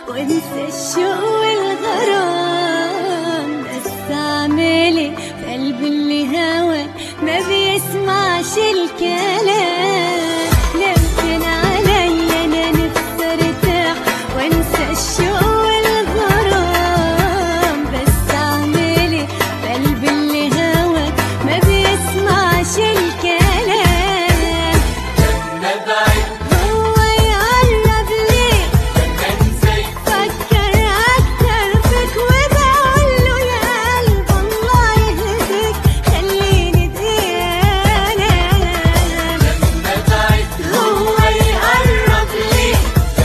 وانسى الشوق والغرام بس اعملي في قلبي اللي هواك ما بيسمعش الكلام لكن عليا انا نفسي ارتاح وانسى الشوق والغرام بس اعملي في قلبي اللي هواك ما بيسمعش الكلام هو يقرب ليه فكر أكتر فيك وبقوله يا قلب الله يهديك خليني ديانة هو يقرب ليه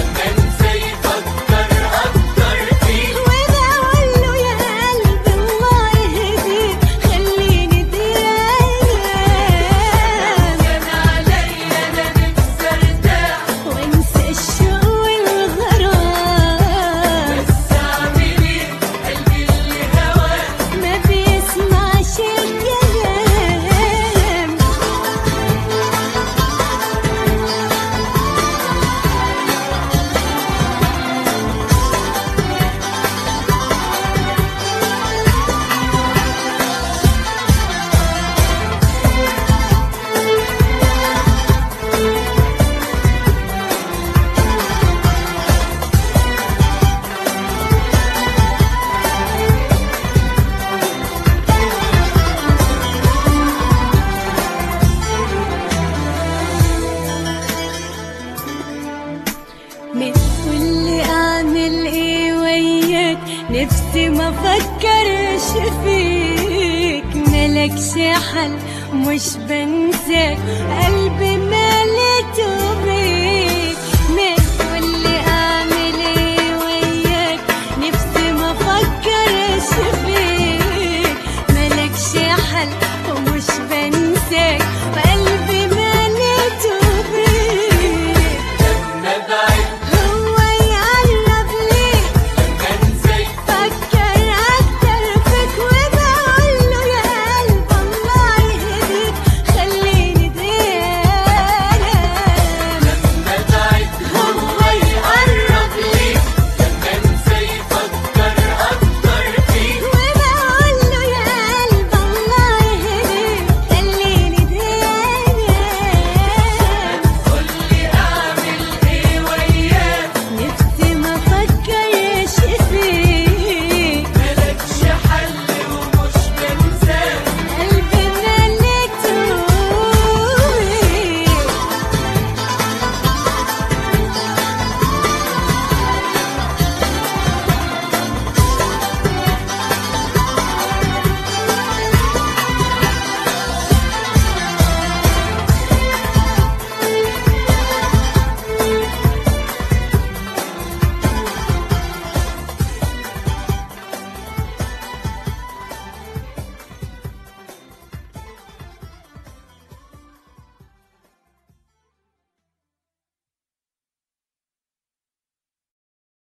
وبقوله يا قلب الله يهديك خليني ديانة وانسى الشوق والغرام ما بيسمعش الكلام بتقولي اعمل ايه وياك نفسي ما افكرش فيك ملكش حل مش بنساك